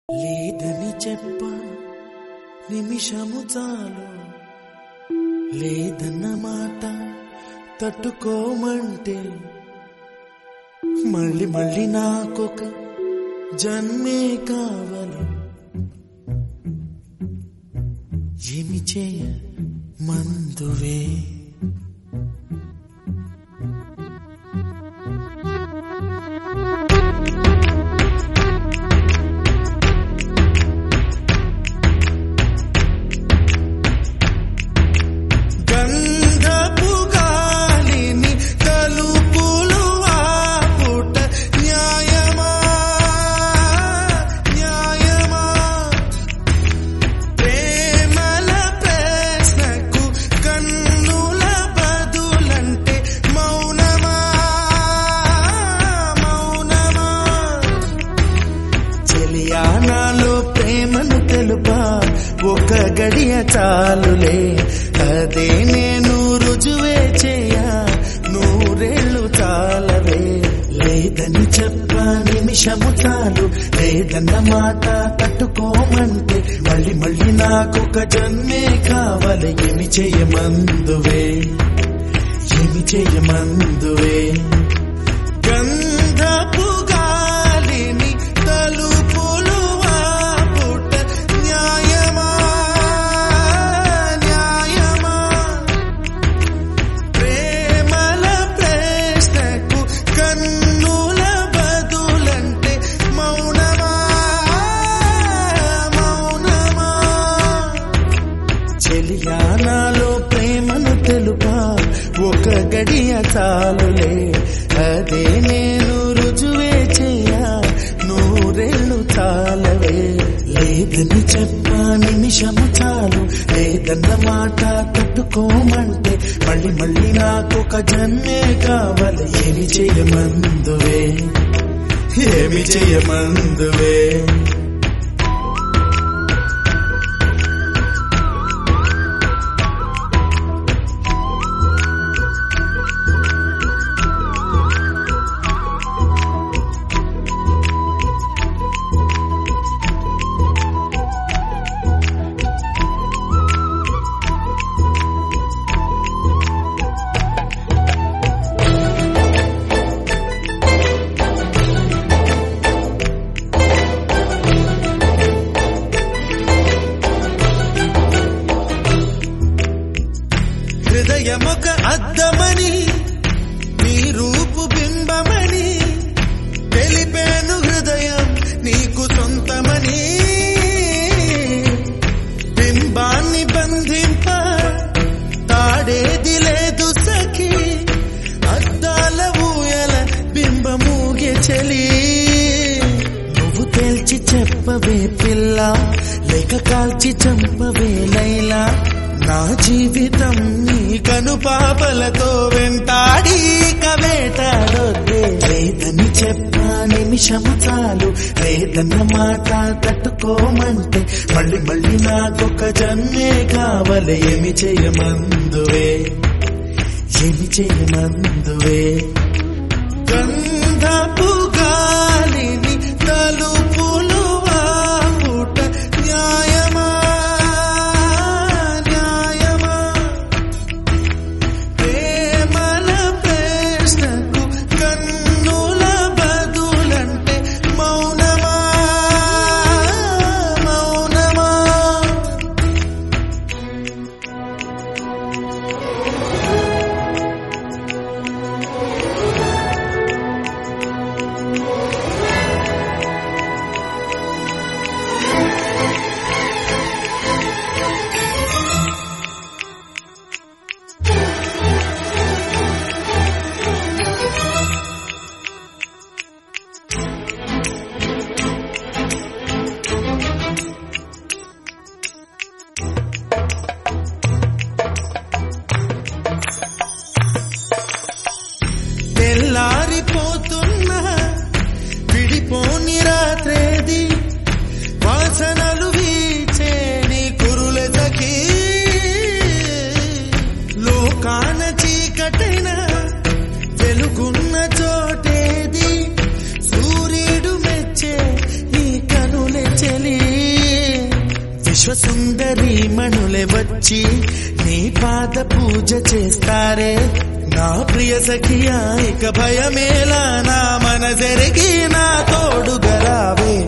లేదని చెప్ప నిమిషము చాలు లేదన్న మాట తట్టుకోమంటే మళ్ళీ మళ్ళీ నాకొక జన్మే కావాలి ఏమి చేయ మందువే గంధపు గాలిని తలుపులు ఆపుట న్యాయమా న్యాయమా ప్రేమల ప్రశ్నకు కన్నుల బదులంటే మౌనమా మౌనమా చెలియానాలో ప్రేమను తెలుపా ఒక గడియ చాలులే అదే నేను రుజువే చేయ నూరేళ్ళు చాలవే లేదని చెప్ప నిమిషము చాలు లేదన్న మాట తట్టుకోమంటే మళ్ళీ మళ్ళీ నాకొక జన్మే కావాలి ఏమి చేయమందువే ఏమి చేయమందువే గంధపు గాలిని తలుపులు ఆపుట న్యాయమా న్యాయమా ప్రేమల ప్రశ్నకు కన్నుల బదులంటే మౌనమా మౌనమా చెలియానాలో ప్రేమను తెలుపా ఒక గడియ చాలులే అదే నేను రుజువే చేయ నూరేళ్ళు చాలవే లేదని చెప్ప నిమిషము చాలు లేదన్న మాట తట్టుకోమంటే మళ్ళీ మళ్ళీ నాకొక జన్మే కావాలి ఏమి చేయమందువే ఏమి చేయమందువే హృదయమొక అద్దమని నీ రూపు బింబమని తెలిపేను హృదయం నీకు సొంతమని బింబాన్ని బంధింప తాడేది లేదు సఖి అద్దాల ఊయల బింబమూగే చలి నువ్వు తేల్చి చెప్పవే పిల్ల లేక కాల్చి చంపవే లైలా నా జీవితం నీ కను పాపలతో వెంటాడి కవేటాడొద్దే లేదని చెప్పా నిమిషము చాలు లేదన్న మాట తట్టుకోమంటే మళ్ళీ మళ్ళీ నాకొక జన్మే కావాలి ఏమి చేయమందువే ఏమి చేయమందువే గంధపు గాలిని తలుపులు ఆపుట న్యాయమా న్యాయమా ప్రేమల ప్రశ్నకు కన్నుల బదులంటే మౌనమా మౌనమా విశ్వసుందరి మణులే వచ్చి నీ పాద పూజ చేస్తారే నా ప్రియ సఖియా ఇక భయమేలా నా మనసెరిగి నా తోడుగరావే